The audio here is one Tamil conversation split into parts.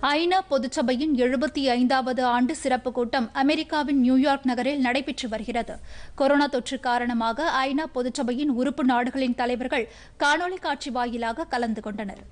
ஐநா பொதுச்சபையின் எழுபத்தி ஐந்தாவது ஆண்டு சிறப்பு கூட்டம் அமெரிக்காவின் நியூயார்க் நகரில் நடைபெற்று வருகிறது கொரோனா தொற்று காரணமாக ஐநா பொதுச்சபையின் உறுப்பு நாடுகளின் தலைவர்கள் காணொலி காட்சி வாயிலாக கலந்து கொண்டனர்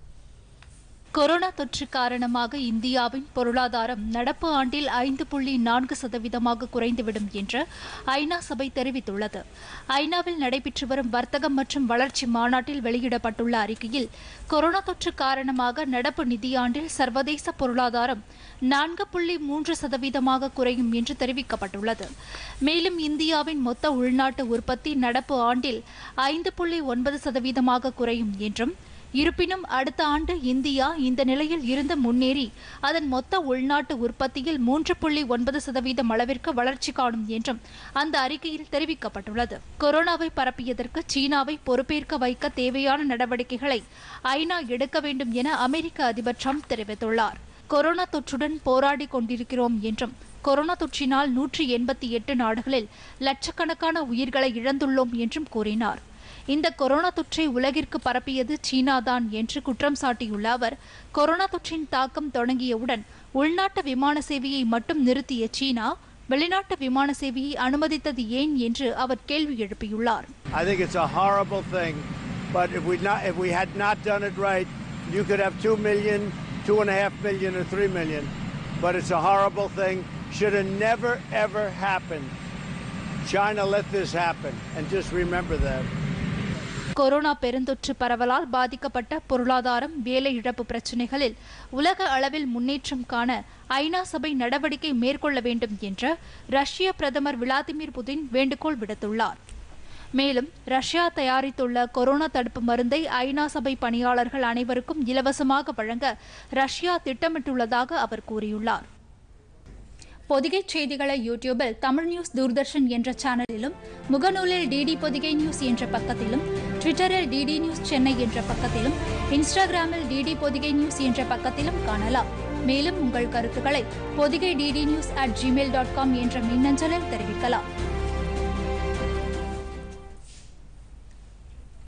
கொரோனா தொற்று காரணமாக இந்தியாவின் பொருளாதாரம் நடப்பு ஆண்டில் ஐந்து புள்ளி நான்கு சதவீதமாக குறைந்துவிடும் என்று ஐநா சபை தெரிவித்துள்ளது ஐநாவில் நடைபெற்று வரும் வர்த்தகம் மற்றும் வளர்ச்சி மாநாட்டில் வெளியிடப்பட்டுள்ள அறிக்கையில் கொரோனா தொற்று காரணமாக நடப்பு நிதியாண்டில் சர்வதேச பொருளாதாரம் நான்கு புள்ளி மூன்று சதவீதமாக குறையும் என்று தெரிவிக்கப்பட்டுள்ளது மேலும் இந்தியாவின் மொத்த உள்நாட்டு உற்பத்தி நடப்பு ஆண்டில் ஐந்து புள்ளி ஒன்பது சதவீதமாக குறையும் என்றும் இருப்பினும் அடுத்த ஆண்டு இந்தியா இந்த நிலையில் இருந்து முன்னேறி அதன் மொத்த உள்நாட்டு உற்பத்தியில் மூன்று புள்ளி ஒன்பது சதவீதம் அளவிற்கு வளர்ச்சி காணும் என்றும் அந்த அறிக்கையில் தெரிவிக்கப்பட்டுள்ளது கொரோனாவை பரப்பியதற்கு சீனாவை பொறுப்பேற்க வைக்க தேவையான நடவடிக்கைகளை ஐநா எடுக்க வேண்டும் என அமெரிக்க அதிபர் ட்ரம்ப் தெரிவித்துள்ளார் கொரோனா தொற்றுடன் போராடி கொண்டிருக்கிறோம் என்றும் கொரோனா தொற்றினால் நூற்றி எண்பத்தி எட்டு நாடுகளில் லட்சக்கணக்கான உயிர்களை இழந்துள்ளோம் என்றும் கூறினார் இந்த கொரோனா தொற்றை உலகிற்கு பரப்பியது சீனாதான் என்று குற்றம் சாட்டியுள்ள அவர் கொரோனா தொற்றின் தாக்கம் தொடங்கியவுடன் உள்நாட்டு விமான சேவையை மட்டும் நிறுத்திய சீனா வெளிநாட்டு விமான சேவையை அனுமதித்தது ஏன் என்று அவர் கேள்வி எழுப்பியுள்ளார் I think it's a horrible thing, but if we not if we had not done it right, you could have two million, two and a half million, or three million. But it's a horrible thing. Should have never ever happened. China let this happen, and just remember that. Corona பெருந்தொற்று பரவலால் பாதிக்கப்பட்ட பொருளாதாரம் வேலை இழப்பு பிரச்சினைகளில் உலக அளவில் முன்னேற்றம் காண ஐநா சபை நடவடிக்கை மேற்கொள்ள வேண்டும் என்று ரஷ்ய பிரதமர் விளாடிமிர் புதின் வேண்டுகோள் விடுத்துள்ளார் மேலும் ரஷ்யா தயாரித்துள்ள கொரோனா தடுப்பு மருந்தை ஐநா சபை பணியாளர்கள் அனைவருக்கும் இலவசமாக வழங்க ரஷ்யா திட்டமிட்டுள்ளதாக அவர் கூறியுள்ளார் பொதிகை செய்திகளை யூடியூபில் தமிழ் நியூஸ் தூர்தர்ஷன் என்ற சேனலிலும் முகநூலில் டிடி பொதிகை நியூஸ் என்ற பக்கத்திலும் ட்விட்டரில் டிடி நியூஸ் சென்னை என்ற பக்கத்திலும் இன்ஸ்டாகிராமில் டிடி பொதிகை நியூஸ் என்ற பக்கத்திலும் காணலாம் மேலும் உங்கள் கருத்துக்களை Podhigai DD news at Gmail dot com என்ற மின்னஞ்சலில் தெரிவிக்கலாம்